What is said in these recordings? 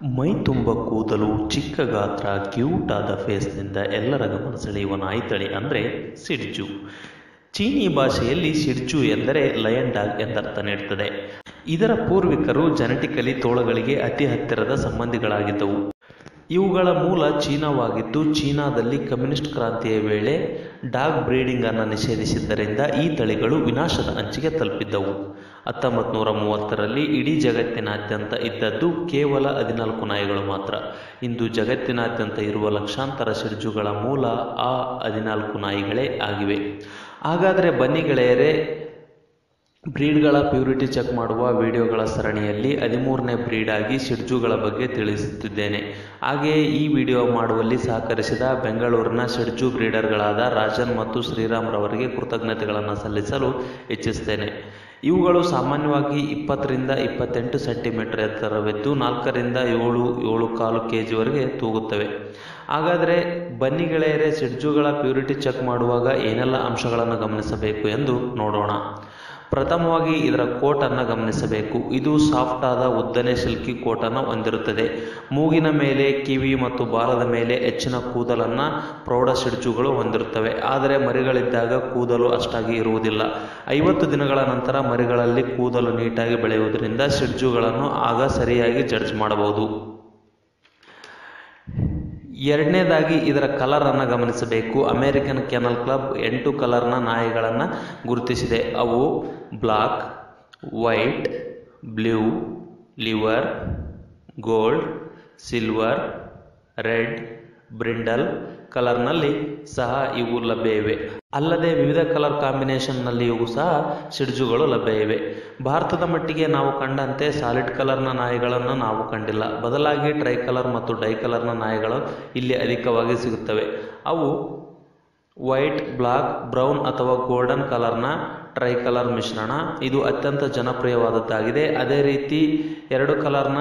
ಮೈ ತುಂಬ ಕೂದಲು ಚಿಕ್ಕ ಗಾತ್ರ ಕ್ಯೂಟ್ ಆದ ಫೇಸ್ನಿಂದ ಎಲ್ಲರ ಗಮನ ಸೆಳೆಯುವ ನಾಯಿತಳಿ ಅಂದರೆ ಸಿಡ್ಜು ಚೀನಿ ಭಾಷೆಯಲ್ಲಿ ಸಿಡ್ಜು ಎಂದರೆ ಲಯನ್ ಡಾಗ್ ಎಂದರ್ಥ ನೀಡುತ್ತದೆ ಇದರ ಪೂರ್ವಿಕರು ಜೆನೆಟಿಕಲಿ ತೋಳಗಳಿಗೆ ಅತಿ ಹತ್ತಿರದ ಸಂಬಂಧಿಗಳಾಗಿದ್ದವು ಇವುಗಳ ಮೂಲ ಚೀನಾವಾಗಿದ್ದು ಚೀನಾದಲ್ಲಿ ಕಮ್ಯುನಿಸ್ಟ್ ಕ್ರಾಂತಿಯ ವೇಳೆ ಡಾಗ್ ಬ್ರೀಡಿಂಗ್ ಅನ್ನು ನಿಷೇಧಿಸಿದ್ದರಿಂದ ಈ ತಳಿಗಳು ವಿನಾಶದ ಅಂಚಿಗೆ ತಲುಪಿದ್ದವು ಹತ್ತೊಂಬತ್ತು ನೂರ ಮೂವತ್ತರಲ್ಲಿ ಇಡೀ ಜಗತ್ತಿನಾದ್ಯಂತ ಇದ್ದದ್ದು ಕೇವಲ ಹದಿನಾಲ್ಕು ನಾಯಿಗಳು ಮಾತ್ರ ಇಂದು ಜಗತ್ತಿನಾದ್ಯಂತ ಇರುವ ಲಕ್ಷಾಂತರ ಸಿಡ್ಜುಗಳ ಮೂಲ ಆ ಹದಿನಾಲ್ಕು ನಾಯಿಗಳೇ ಆಗಿವೆ ಹಾಗಾದರೆ ಬನ್ನಿ ಗೆಳೆಯರೇ ಬ್ರೀಡ್ಗಳ ಪ್ಯೂರಿಟಿ ಚೆಕ್ ಮಾಡುವ ವಿಡಿಯೋಗಳ ಸರಣಿಯಲ್ಲಿ ಹದಿಮೂರನೇ ಬ್ರೀಡ್ ಆಗಿ ಸಿಡ್ಜುಗಳ ಬಗ್ಗೆ ತಿಳಿಸುತ್ತಿದ್ದೇನೆ ಹಾಗೆಯೇ ಈ ವಿಡಿಯೋ ಮಾಡುವಲ್ಲಿ ಸಹಕರಿಸಿದ ಬೆಂಗಳೂರಿನ ಸಿಡ್ಜು ಬ್ರೀಡರ್ಗಳಾದ ರಾಜನ್ ಮತ್ತು ಶ್ರೀರಾಮ್ ರವರಿಗೆ ಕೃತಜ್ಞತೆಗಳನ್ನು ಸಲ್ಲಿಸಲು ಇಚ್ಛಿಸ್ತೇನೆ ಇವುಗಳು ಸಾಮಾನ್ಯವಾಗಿ ಇಪ್ಪತ್ತರಿಂದ ಇಪ್ಪತ್ತೆಂಟು ಸೆಂಟಿಮೀಟರ್ ಎತ್ತರವಿದ್ದು ನಾಲ್ಕರಿಂದ ಏಳು ಏಳು ಕಾಲು ಕೆ ಜಿವರೆಗೆ ತೂಗುತ್ತವೆ ಹಾಗಾದರೆ ಬನ್ನಿ ಗೆಳೆಯರೇ ಸಿಡ್ಜುಗಳ ಪ್ಯೂರಿಟಿ ಚೆಕ್ ಮಾಡುವಾಗ ಏನೆಲ್ಲ ಅಂಶಗಳನ್ನು ಗಮನಿಸಬೇಕು ಎಂದು ನೋಡೋಣ ಪ್ರಥಮವಾಗಿ ಇದರ ಕೋಟನ್ನು ಗಮನಿಸಬೇಕು ಇದು ಸಾಫ್ಟ್ ಆದ ಉದ್ದನೆ ಸಿಲ್ಕಿ ಕೋಟನ್ನು ಹೊಂದಿರುತ್ತದೆ ಮೂಗಿನ ಮೇಲೆ ಕಿವಿ ಮತ್ತು ಬಾಲದ ಮೇಲೆ ಹೆಚ್ಚಿನ ಕೂದಲನ್ನು ಪ್ರೌಢ ಸಿಡ್ಜುಗಳು ಹೊಂದಿರುತ್ತವೆ ಆದರೆ ಮರಿಗಳಿದ್ದಾಗ ಕೂದಲು ಅಷ್ಟಾಗಿ ಇರುವುದಿಲ್ಲ ಐವತ್ತು ದಿನಗಳ ನಂತರ ಮರಿಗಳಲ್ಲಿ ಕೂದಲು ನೀಟಾಗಿ ಬೆಳೆಯುವುದರಿಂದ ಸಿಡ್ಜುಗಳನ್ನು ಆಗ ಸರಿಯಾಗಿ ಜಡ್ಜ್ ಮಾಡಬಹುದು ಎರಡನೇದಾಗಿ ಇದರ ಕಲರನ್ನು ಗಮನಿಸಬೇಕು ಅಮೇರಿಕನ್ ಕೆನಲ್ ಕ್ಲಬ್ ಎಂಟು ಕಲರ್ನ ನಾಯಿಗಳನ್ನು ಗುರುತಿಸಿದೆ ಅವು black white blue liver gold silver red brindle ಕಲರ್ನಲ್ಲಿ ಸಹ ಇವು ಲಭ್ಯ ಇವೆ ಅಲ್ಲದೆ ವಿವಿಧ ಕಲರ್ ಕಾಂಬಿನೇಷನ್ನಲ್ಲಿಯೂ ಸಹ ಸಿಡ್ಜುಗಳು ಲಭ್ಯ ಇವೆ ಭಾರತದ ಮಟ್ಟಿಗೆ ನಾವು ಕಂಡಂತೆ ಸಾಲಿಡ್ ಕಲರ್ನ ನಾಯಿಗಳನ್ನು ನಾವು ಕಂಡಿಲ್ಲ ಬದಲಾಗಿ ಟ್ರೈ ಕಲರ್ ಮತ್ತು ಡೈ ಕಲರ್ನ ನಾಯಿಗಳು ಇಲ್ಲಿ ಅಧಿಕವಾಗಿ ಸಿಗುತ್ತವೆ ಅವು ವೈಟ್ ಬ್ಲಾಕ್ ಬ್ರೌನ್ ಅಥವಾ ಗೋಲ್ಡನ್ ಕಲರ್ನ ಟ್ರೈ ಕಲರ್ ಮಿಶ್ರಣ ಇದು ಅತ್ಯಂತ ಜನಪ್ರಿಯವಾದದ್ದಾಗಿದೆ ಅದೇ ರೀತಿ ಎರಡು ಕಲರ್ನ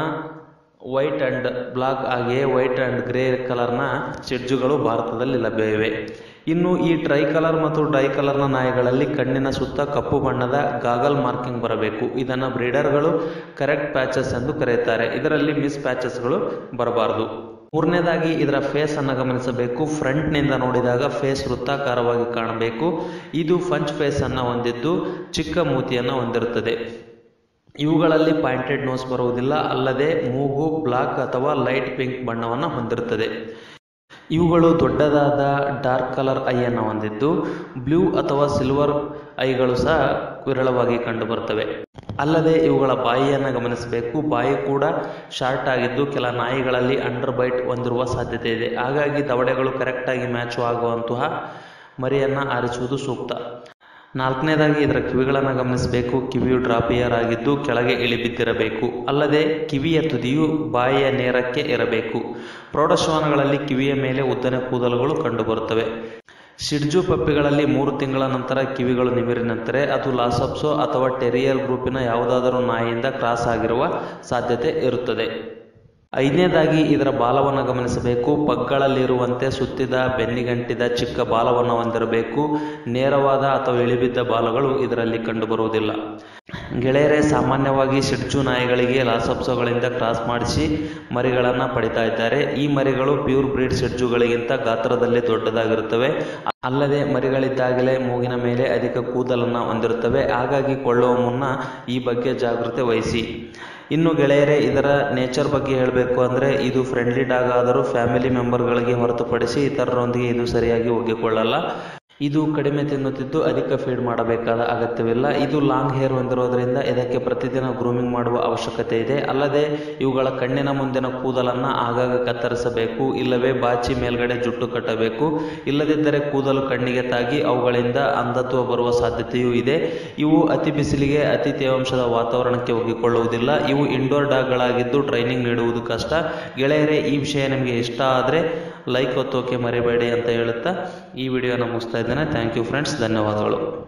ವೈಟ್ ಆ್ಯಂಡ್ ಬ್ಲಾಕ್ ಹಾಗೆಯೇ ವೈಟ್ ಆ್ಯಂಡ್ ಗ್ರೇ ಕಲರ್ನ ಸಿಡ್ಜುಗಳು ಭಾರತದಲ್ಲಿ ಲಭ್ಯ ಇವೆ ಇನ್ನು ಈ ಟ್ರೈ ಕಲರ್ ಮತ್ತು ಡೈ ಕಲರ್ನ ನಾಯಿಗಳಲ್ಲಿ ಕಣ್ಣಿನ ಸುತ್ತ ಕಪ್ಪು ಬಣ್ಣದ ಗಾಗಲ್ ಮಾರ್ಕಿಂಗ್ ಬರಬೇಕು ಇದನ್ನು ಬ್ರೀಡರ್ಗಳು ಕರೆಕ್ಟ್ ಪ್ಯಾಚಸ್ ಎಂದು ಕರೆಯುತ್ತಾರೆ ಇದರಲ್ಲಿ ಮಿಸ್ ಪ್ಯಾಚಸ್ಗಳು ಬರಬಾರದು ಮೂರನೇದಾಗಿ ಇದರ ಫೇಸ್ ಅನ್ನು ಗಮನಿಸಬೇಕು ಫ್ರಂಟ್ನಿಂದ ನೋಡಿದಾಗ ಫೇಸ್ ವೃತ್ತಾಕಾರವಾಗಿ ಕಾಣಬೇಕು ಇದು ಫಂಚ್ ಫೇಸ್ ಅನ್ನು ಹೊಂದಿದ್ದು ಚಿಕ್ಕ ಮೂತಿಯನ್ನು ಹೊಂದಿರುತ್ತದೆ ಇವುಗಳಲ್ಲಿ ಪಾಯಿಂಟೆಡ್ ನೋಸ್ ಬರುವುದಿಲ್ಲ ಅಲ್ಲದೆ ಮೂಗು ಬ್ಲಾಕ್ ಅಥವಾ ಲೈಟ್ ಪಿಂಕ್ ಬಣ್ಣವನ್ನು ಹೊಂದಿರುತ್ತದೆ ಇವುಗಳು ದೊಡ್ಡದಾದ ಡಾರ್ಕ್ ಕಲರ್ ಐಯನ್ನು ಹೊಂದಿದ್ದು ಬ್ಲೂ ಅಥವಾ ಸಿಲ್ವರ್ ಐಗಳು ಸಹ ವಿರಳವಾಗಿ ಕಂಡುಬರುತ್ತವೆ ಅಲ್ಲದೆ ಇವುಗಳ ಬಾಯಿಯನ್ನು ಗಮನಿಸಬೇಕು ಬಾಯಿ ಕೂಡ ಶಾರ್ಟ್ ಆಗಿದ್ದು ಕೆಲ ನಾಯಿಗಳಲ್ಲಿ ಅಂಡರ್ ಬೈಟ್ ಹೊಂದಿರುವ ಸಾಧ್ಯತೆ ಇದೆ ಹಾಗಾಗಿ ದವಡೆಗಳು ಕರೆಕ್ಟಾಗಿ ಮ್ಯಾಚ್ ಆಗುವಂತಹ ಮರಿಯನ್ನು ಆರಿಸುವುದು ಸೂಕ್ತ ನಾಲ್ಕನೇದಾಗಿ ಇದರ ಕಿವಿಗಳನ್ನು ಗಮನಿಸಬೇಕು ಕಿವಿಯು ಡ್ರಾಪಿಯರ್ ಆಗಿದ್ದು ಕೆಳಗೆ ಇಳಿಬಿದ್ದಿರಬೇಕು ಅಲ್ಲದೆ ಕಿವಿಯ ತುದಿಯು ಬಾಯಿಯ ನೇರಕ್ಕೆ ಇರಬೇಕು ಪ್ರೌಢಶ್ವಾನಗಳಲ್ಲಿ ಕಿವಿಯ ಮೇಲೆ ಉದ್ದನೆ ಕೂದಲುಗಳು ಕಂಡುಬರುತ್ತವೆ ಸಿಡ್ಜು ಪಪ್ಪಿಗಳಲ್ಲಿ ಮೂರು ತಿಂಗಳ ನಂತರ ಕಿವಿಗಳು ನಿಮಿರಿನಂತರೆ ಅದು ಲಾಸಪ್ಸೋ ಅಥವಾ ಟೆರಿಯರ್ ಗ್ರೂಪಿನ ಯಾವುದಾದರೂ ನಾಯಿಯಿಂದ ಕ್ರಾಸ್ ಆಗಿರುವ ಸಾಧ್ಯತೆ ಇರುತ್ತದೆ ಐದನೇದಾಗಿ ಇದರ ಬಾಲವನ್ನು ಗಮನಿಸಬೇಕು ಪಗ್ಗಳಲ್ಲಿರುವಂತೆ ಸುತ್ತಿದ ಬೆನ್ನಿಗಂಟಿದ ಚಿಕ್ಕ ಬಾಲವನ್ನು ಹೊಂದಿರಬೇಕು ನೇರವಾದ ಅಥವಾ ಇಳಿಬಿದ್ದ ಬಾಲಗಳು ಇದರಲ್ಲಿ ಕಂಡುಬರುವುದಿಲ್ಲ ಗೆಳೆಯರೇ ಸಾಮಾನ್ಯವಾಗಿ ಸಿಡ್ಜು ನಾಯಿಗಳಿಗೆ ಲಾಸಪ್ಸೋಗಳಿಂದ ಕ್ರಾಸ್ ಮಾಡಿಸಿ ಮರಿಗಳನ್ನು ಪಡಿತಾ ಇದ್ದಾರೆ ಈ ಮರಿಗಳು ಪ್ಯೂರ್ ಬ್ರೀಡ್ ಸಿಡ್ಜುಗಳಿಗಿಂತ ಗಾತ್ರದಲ್ಲಿ ದೊಡ್ಡದಾಗಿರುತ್ತವೆ ಅಲ್ಲದೆ ಮರಿಗಳಿದ್ದಾಗಲೇ ಮೂಗಿನ ಮೇಲೆ ಅಧಿಕ ಕೂದಲನ್ನು ಹೊಂದಿರುತ್ತವೆ ಹಾಗಾಗಿ ಕೊಳ್ಳುವ ಮುನ್ನ ಈ ಬಗ್ಗೆ ಜಾಗೃತೆ ವಹಿಸಿ ಇನ್ನು ಗೆಳೆಯರೇ ಇದರ ನೇಚರ್ ಬಗ್ಗೆ ಹೇಳಬೇಕು ಅಂದರೆ ಇದು ಫ್ರೆಂಡ್ಲಿ ಡಾಗ್ ಆದರೂ ಫ್ಯಾಮಿಲಿ ಮೆಂಬರ್ಗಳಿಗೆ ಹೊರತುಪಡಿಸಿ ಇತರರೊಂದಿಗೆ ಇದು ಸರಿಯಾಗಿ ಒಗ್ಗಿಕೊಳ್ಳಲ್ಲ ಇದು ಕಡಿಮೆ ತಿನ್ನುತ್ತಿದ್ದು ಅಧಿಕ ಫೀಡ್ ಮಾಡಬೇಕಾದ ಅಗತ್ಯವಿಲ್ಲ ಇದು ಲಾಂಗ್ ಹೇರ್ ಹೊಂದಿರೋದ್ರಿಂದ ಇದಕ್ಕೆ ಪ್ರತಿದಿನ ಗ್ರೂಮಿಂಗ್ ಮಾಡುವ ಅವಶ್ಯಕತೆ ಇದೆ ಅಲ್ಲದೆ ಇವುಗಳ ಕಣ್ಣಿನ ಮುಂದಿನ ಕೂದಲನ್ನು ಆಗಾಗ ಕತ್ತರಿಸಬೇಕು ಇಲ್ಲವೇ ಬಾಚಿ ಮೇಲ್ಗಡೆ ಜುಟ್ಟು ಕಟ್ಟಬೇಕು ಇಲ್ಲದಿದ್ದರೆ ಕೂದಲು ಕಣ್ಣಿಗೆ ತಾಗಿ ಅವುಗಳಿಂದ ಅಂಧತ್ವ ಬರುವ ಸಾಧ್ಯತೆಯೂ ಇದೆ ಇವು ಅತಿ ಬಿಸಿಲಿಗೆ ಅತಿ ತೇವಾಂಶದ ವಾತಾವರಣಕ್ಕೆ ಒಗ್ಗಿಕೊಳ್ಳುವುದಿಲ್ಲ ಇವು ಇಂಡೋರ್ ಡಾಗ್ಗಳಾಗಿದ್ದು ಟ್ರೈನಿಂಗ್ ನೀಡುವುದು ಕಷ್ಟ ಗೆಳೆಯರೇ ಈ ವಿಷಯ ನಿಮಗೆ ಇಷ್ಟ ಆದರೆ ಲೈಕ್ ಒತ್ತೋಕೆ ಮರಿಬೇಡಿ ಅಂತ ಹೇಳುತ್ತಾ ಈ ವಿಡಿಯೋನ ಮುಗಿಸ್ತಾ ಇದ್ದೇನೆ ಥ್ಯಾಂಕ್ ಯು ಫ್ರೆಂಡ್ಸ್ ಧನ್ಯವಾದಗಳು